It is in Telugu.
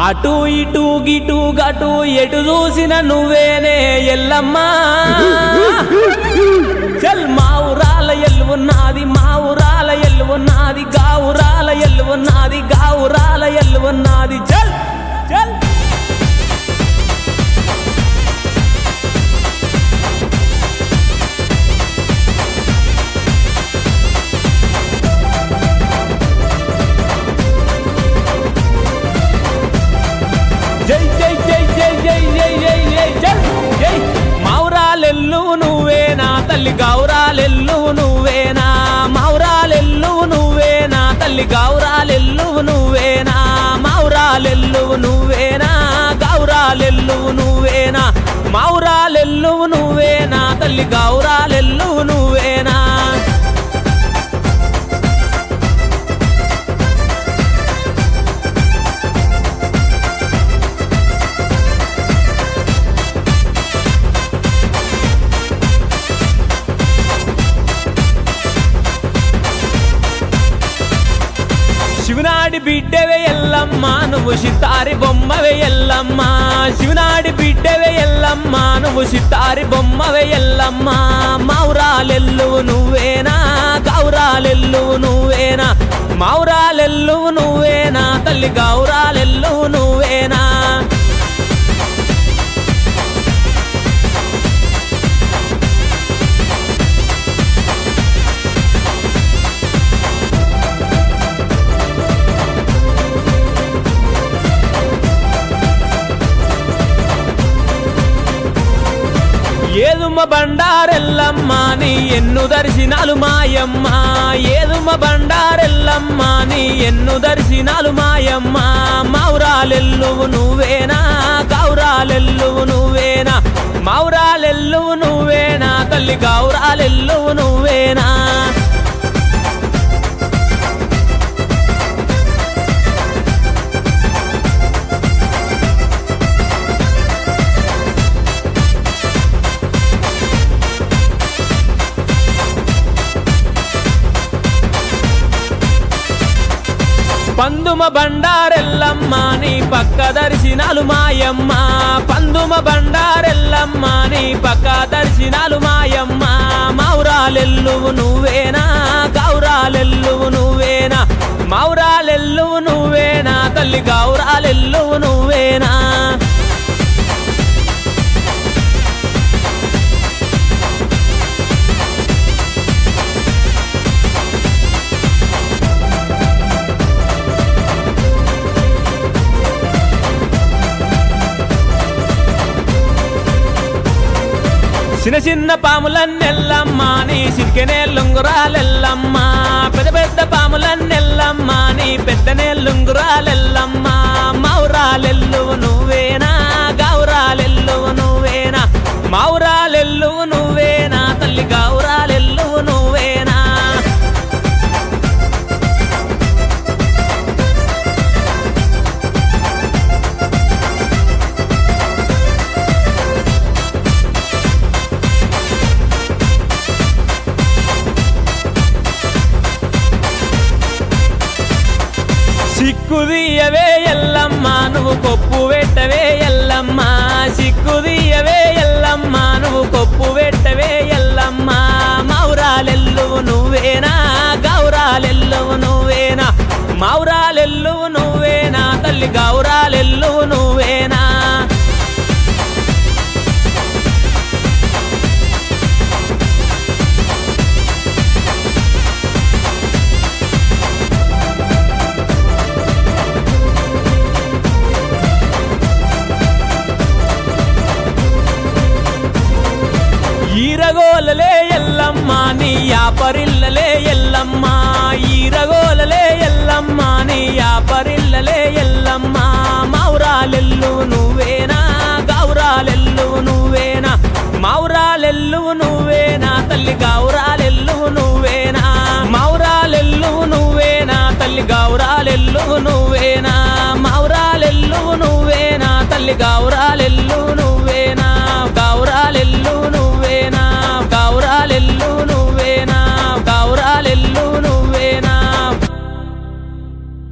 అటు ఇటు గిటు గటు ఎటు చూసిన నువ్వేనే ఎల్లమ్మా చల్ మా ఊరాల ఎల్లున్నది మా ఊరాల ఎల్లున్నది గావురాల ఎల్లున్నది గావురాల ఎల్లున్నది చల్ చల్ జై జై జై జై జై జై జై జై జై జై మౌరాలెల్లు నువ్వేనా తల్లి గౌరాలెల్లు నువ్వేనా మౌరాలెల్లు నువ్వేనా తల్లి గౌరాలెల్లు నువ్వేనా మౌరాలెల్లు నువ్వేనా గౌరాలెల్లు నువ్వేనా మౌరాలెల్లు నువ్వేనా తల్లి గౌరాలెల్లు నువ్వేనా శివనాడి బిడ్డవే ఎల్లమ్మ నువ్వు సితారి బొమ్మవే ఎల్లమ్మ శివనాడి బిడ్డవే ఎల్లమ్మ నువ్వు సితారి బొమ్మవే ఎల్లమ్మ మౌరాలెల్లువు నువ్వేనా గౌరాలెల్లువు నువ్వేనా మౌరాలెల్లువు నువ్వేనా తల్లి గౌరాలెల్లువు నువ్వేనా ఏదుమ్మ బండారెల్లమ్మ నీ ఎన్ను దర్శనాలు మాయమ్మ ఏదుమ్మ బండారెల్లమ్మ నీ ఎన్ను దర్శనాలు మాయమ్మ మౌరాలెల్లువు నువ్వేనా గౌరాలెల్లువు నువ్వేనా మౌరాలెల్లువు నువ్వేనా తల్లి గౌరాలెల్లువు నువ్వేనా పందుమ బండారెల్లమ్మ నీ పక్క దర్శనాలు మాయమ్మ పందుమ బండారెల్లమ్మ నీ పక్క దర్శనాలు మాయమ్మ మౌరాలెల్లువు నువ్వేనా గౌరాలెల్లువు నువ్వేనా మౌరాలెల్లువు నువ్వేనా తల్లి గౌరాలెల్లువు నువ్వేనా చిన్న చిన్న పాములన్నెల్లమ్మ నీ సిరికెనే లుంగురాలెల్లమ్మ పెద్ద పెద్ద పాములన్నెల్లమ్మ నీ పెద్దనే లుంగురాలెల్లమ్మ మౌరాలెల్లువు నువ్వేనా గౌరాలెల్లువు నువ్వేనా మౌరాలెల్లువు నువ్వేనా తల్లి గౌరాలెల్లువు నువ్వేనా సిక్కుదీయవే ఎల్లమ్మ నువ్వు కొప్పు పెట్టవే ఎల్లమ్మ సిక్కుదీయవే ఎల్లమ్మ నువ్వు కొప్పు పెట్టవే ఎల్లమ్మ మౌరాలెల్లువు నువ్వేనా గౌరాలెల్లువు నువ్వేనా మౌరాలెల్లువు నువ్వేనా తల్లి గౌరాలెల్లువు నువ్వేనా ఈరగోలలే ఎల్లమ్మ నీ యాపరిల్లలే ఎల్లమ్మ ఈరగోలలే ఎల్లమ్మ నీ యాపరిల్లలే ఎల్లమ్మ మౌరాలెల్లువు నువ్వేనా గౌరాలెల్లువు నువ్వేనా మౌరాలెల్లువు నువ్వేనా తల్లి గౌరాలెల్లువు నువ్వేనా మౌరాలెల్లువు నువ్వేనా తల్లి గౌరాలెల్లువు నువ్వేనా మౌరాలెల్లువు నువ్వేనా తల్లి గౌరాలె